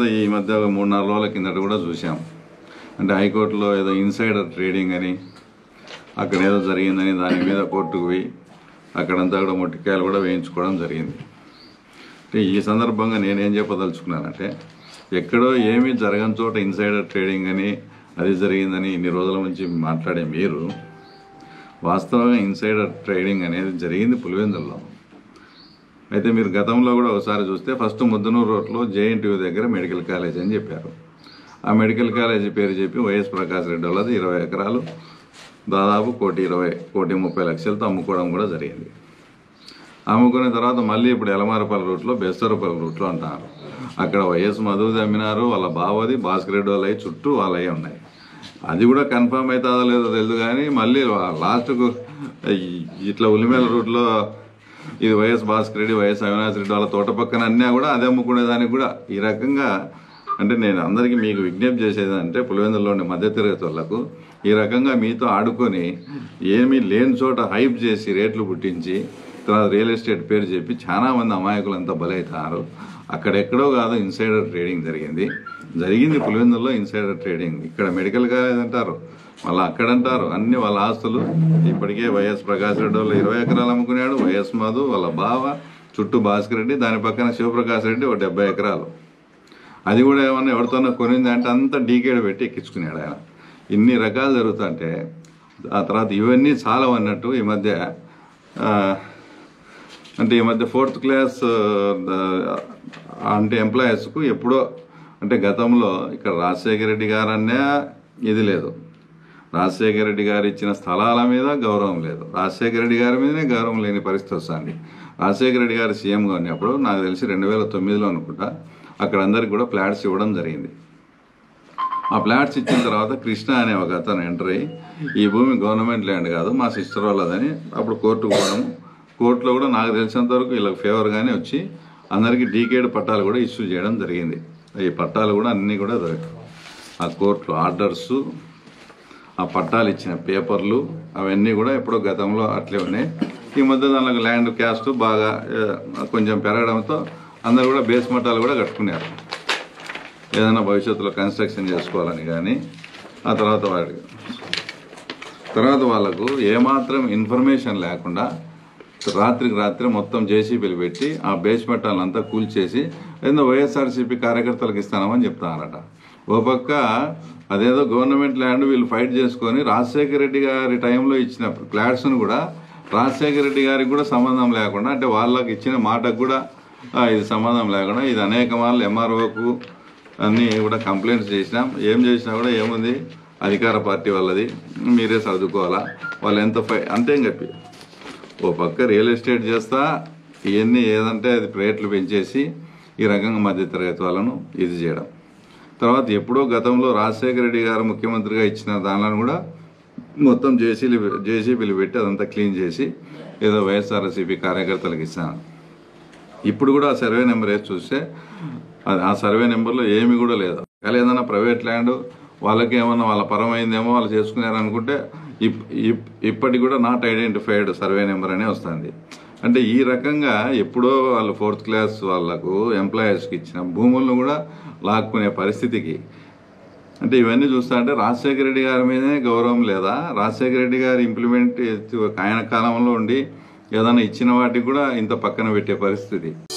ఈ మధ్య ఒక మూడు నాలుగు రోజుల కిందట కూడా చూసాం అంటే హైకోర్టులో ఏదో ఇన్సైడర్ ట్రేడింగ్ అని అక్కడ ఏదో జరిగిందని దాని మీద కోర్టుకు పోయి అక్కడంతా కూడా మొట్టికాయలు కూడా వేయించుకోవడం జరిగింది అంటే ఈ సందర్భంగా నేనేం చెప్పదలుచుకున్నానంటే ఎక్కడో ఏమీ జరగని చోట ఇన్సైడర్ ట్రేడింగ్ అని అది జరిగిందని ఇన్ని రోజుల నుంచి మాట్లాడే మీరు వాస్తవంగా ఇన్సైడర్ ట్రేడింగ్ అనేది జరిగింది పులివెందుల్లో అయితే మీరు గతంలో కూడా ఒకసారి చూస్తే ఫస్ట్ ముద్దనూరు రోడ్లో జేఎన్టీయూ దగ్గర మెడికల్ కాలేజ్ అని చెప్పారు ఆ మెడికల్ కాలేజీ పేరు చెప్పి వైఎస్ ప్రకాష్ రెడ్డి వాళ్ళది ఇరవై ఎకరాలు దాదాపు కోటి ఇరవై కోటి ముప్పై లక్షలతో అమ్ముకోవడం కూడా జరిగింది అమ్ముకున్న తర్వాత మళ్ళీ ఇప్పుడు ఎలమారపల్లి రూట్లో బెస్తరపల్లి రూట్లో అంటారు అక్కడ వైఎస్ మధుది అమ్మినారు వాళ్ళ బావది భాస్కర్ రెడ్డి వాళ్ళవి చుట్టూ వాళ్ళవి ఉన్నాయి అది కూడా కన్ఫర్మ్ అవుతుందో లేదో తెలియదు కానీ మళ్ళీ లాస్ట్కు ఇట్లా ఉలిమేల రూట్లో ఇది వైఎస్ భాస్కర్ రెడ్డి వైఎస్ అవినాష్ రెడ్డి వాళ్ళ తోట పక్కన అన్నా కూడా అదే అమ్ముకునేదానికి కూడా ఈ రకంగా అంటే నేను అందరికీ మీకు విజ్ఞప్తి చేసేది అంటే పులివెందులోని మధ్యతరగతి వాళ్ళకు ఈ రకంగా మీతో ఆడుకొని ఏమీ లేని చోట హైప్ చేసి రేట్లు పుట్టించి తర్వాత రియల్ ఎస్టేట్ పేరు చెప్పి చాలా మంది అమాయకులు అంతా బలవుతున్నారు అక్కడెక్కడో కాదు ఇన్సైడర్ ట్రేడింగ్ జరిగింది జరిగింది పులివెందుల్లో ఇన్సైడర్ ట్రేడింగ్ ఇక్కడ మెడికల్ కాలేజ్ అంటారు మళ్ళీ అక్కడ అంటారు అన్ని వాళ్ళ ఆస్తులు ఇప్పటికే వైఎస్ ప్రకాష్ రెడ్డి వాళ్ళు ఇరవై ఎకరాలు అమ్ముకున్నాడు వైఎస్ మధు వాళ్ళ బావ చుట్టూ భాస్కర్ రెడ్డి దాని పక్కన శివప్రకాష్ రెడ్డి ఒక డెబ్బై ఎకరాలు అది కూడా ఏమన్నా ఎవరితోనో కొనింది అంటే అంతా డీకేడ్ పెట్టి ఎక్కించుకున్నాడు ఆయన ఇన్ని రకాలు జరుగుతుంటే ఆ తర్వాత ఇవన్నీ చాలా అన్నట్టు ఈ మధ్య ఆ, అంటే ఈ మధ్య ఫోర్త్ క్లాస్ అంటే ఎంప్లాయీస్కు ఎప్పుడో అంటే గతంలో ఇక్కడ రాజశేఖర రెడ్డి గారనే ఇది లేదు రాజశేఖర రెడ్డి గారు ఇచ్చిన స్థలాల మీద గౌరవం లేదు రాజశేఖర రెడ్డి గారి మీదనే గౌరవం లేని పరిస్థితి వస్తుంది రాజశేఖర రెడ్డి గారు సీఎంగా ఉన్నప్పుడు నాకు తెలిసి రెండు వేల తొమ్మిదిలో అనుకుంటా అక్కడ అందరికి కూడా ఫ్లాట్స్ ఇవ్వడం జరిగింది ఆ ఫ్లాట్స్ ఇచ్చిన తర్వాత కృష్ణ అనే ఒక అతను ఎంటర్ అయ్యి ఈ భూమి గవర్నమెంట్ ల్యాండ్ కాదు మా సిస్టర్ వాళ్ళదని అప్పుడు కోర్టుకు పోవడం కోర్టులో కూడా నాకు తెలిసినంత వరకు వీళ్ళకి ఫేవర్గానే వచ్చి అందరికీ డీకేడ్ పట్టాలు కూడా ఇష్యూ చేయడం జరిగింది ఈ పట్టాలు కూడా అన్నీ కూడా దొరికాయి ఆ కోర్టులో ఆర్డర్సు ఆ పట్టాలు ఇచ్చిన పేపర్లు అవన్నీ కూడా ఎప్పుడో గతంలో అట్లే ఉన్నాయి ఈ మధ్య దానిలో ల్యాండ్ క్యాస్ట్ బాగా ఏ, కొంచెం పెరగడంతో అందరు కూడా బేస్ మట్టాలు కూడా కట్టుకున్నారు ఏదైనా భవిష్యత్తులో కన్స్ట్రక్షన్ చేసుకోవాలని కానీ ఆ తర్వాత వాడికి తర్వాత వాళ్ళకు ఏమాత్రం ఇన్ఫర్మేషన్ లేకుండా రాత్రికి రాత్రి మొత్తం జేసీబీలు పెట్టి ఆ బేస్ మెట్టాలంతా కూల్చేసి ఏదో వైఎస్ఆర్సీపీ కార్యకర్తలకు ఇస్తానమని చెప్తానట ఓ పక్క అదేదో గవర్నమెంట్ ల్యాండ్ వీళ్ళు ఫైట్ చేసుకొని రాజశేఖర రెడ్డి గారి టైంలో ఇచ్చిన ఫ్లాట్స్ను కూడా రాజశేఖర రెడ్డి గారికి కూడా సంబంధం లేకుండా అంటే వాళ్ళకి ఇచ్చిన మాటకు కూడా ఆ, ఇది సంబంధం లేకుండా ఇది అనేక మార్లు ఎంఆర్ఓకు అన్నీ కూడా కంప్లైంట్స్ చేసినాం ఏం చేసినా కూడా ఏముంది అధికార పార్టీ వాళ్ళది మీరే చదువుకోవాలా వాళ్ళు ఎంత ఫై అంతే చెప్పి ఓ పక్క రియల్ ఎస్టేట్ చేస్తా ఇవన్నీ ఏదంటే అది రేట్లు పెంచేసి ఈ రకంగా మధ్యతరగతి వాళ్ళను ఇది చేయడం తర్వాత ఎప్పుడో గతంలో రాజశేఖర రెడ్డి గారు ముఖ్యమంత్రిగా ఇచ్చిన దానిలను కూడా మొత్తం జేసీలు జేసీబీలు పెట్టి అదంతా క్లీన్ చేసి ఏదో వైఎస్ఆర్సీపీ కార్యకర్తలకు ఇస్తాను ఇప్పుడు కూడా ఆ సర్వే నెంబర్ వేసి చూస్తే అది ఆ సర్వే నెంబర్లో ఏమి కూడా లేదు ఒకవేళ ఏదైనా ప్రైవేట్ ల్యాండ్ వాళ్ళకి ఏమన్నా వాళ్ళ పరమైందేమో వాళ్ళు చేసుకున్నారు అనుకుంటే ఇప్- ఇప్- ఇప్పటికి కూడా నాట్ ఐడెంటిఫైడ్ సర్వే నెంబర్ అనే వస్తుంది అంటే ఈ రకంగా ఎప్పుడో వాళ్ళు ఫోర్త్ క్లాస్ వాళ్ళకు ఎంప్లాయీస్కి ఇచ్చిన భూములను కూడా లాక్కునే పరిస్థితికి అంటే ఇవన్నీ చూస్తా అంటే రాజశేఖర రెడ్డి గారి మీదనే గౌరవం లేదా రాజశేఖర రెడ్డి గారు ఇంప్లిమెంట్ ఆయన కాలంలో ఉండి ఏదైనా ఇచ్చిన వాటికి కూడా ఇంత పక్కన పెట్టే పరిస్థితి